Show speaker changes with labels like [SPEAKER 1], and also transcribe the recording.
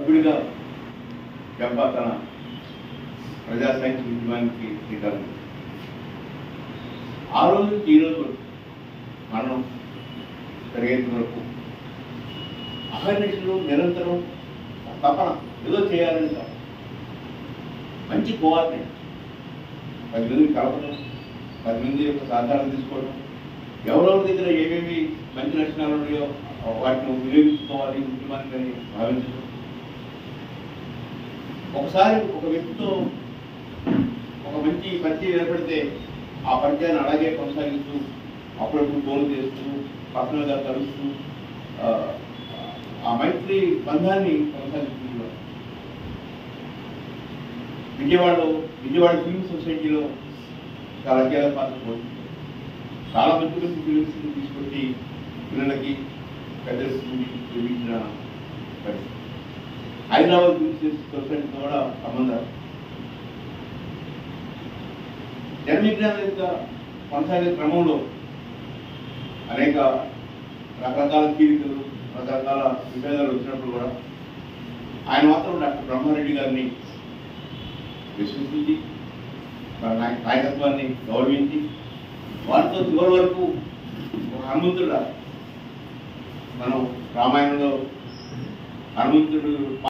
[SPEAKER 1] సభ్యుడిగా జంపా తన ప్రజా సైన్స్ ఉద్యమానికి శ్రీకారం చుట్టాడు. ఆ రోజు నుంచి ఈ రోజు వరకు మనం పెరిగేంత వరకు అహర్నిశలు నిరంతరం తపన ఏదో చేయాలని తపన. మంచి కోఆర్డినేట్ పది మందిని కలపడం పది మంది యొక్క సహకారం తీసుకోవడం ఎవరెవరి దగ్గర ఏమేమి మంచి లక్షణాలు ఉన్నాయో వాటిని వినియోగించుకోవాలి ఉద్యమానికి అని భావించడం ఒకసారి ఒక వ్యక్తితో ఒక మంచి పరిచయం ఏర్పడితే ఆ పరిచయాన్ని అలాగే కొనసాగిస్తూ అప్పుడప్పుడు ఫోన్ చేస్తూ పర్సనల్గా కలుస్తూ ఆ, ఆ మైత్రి బంధాన్ని కొనసాగిస్తున్నారు విజయవాడలో విజయవాడ ఫిల్మ్ సొసైటీలో చాలా కీలక పాత్ర పోషించారు చాలా మంచి మంచి ఫిలిమ్స్ తీసుకొచ్చి పిల్లలకి పెద్దలకి చూపించిన పరిస్థితి హైదరాబాద్ ఫిల్మ్ సొసైటీతో కూడా సంబంధాలు జన్మవిజ్ఞానం యొక్క కొనసాగే క్రమంలో అనేక రకరకాల తీరికలు రకరకాల విభేదాలు వచ్చినప్పుడు కూడా ఆయన మాత్రం డాక్టర్ బ్రహ్మారెడ్డి గారిని విశ్వసించి వారి నాయ- నాయకత్వాన్ని గౌరవించి వారితో చివరి వరకు ఒక హనుమంతుడు మనం రామాయణంలో హనుమంతుడు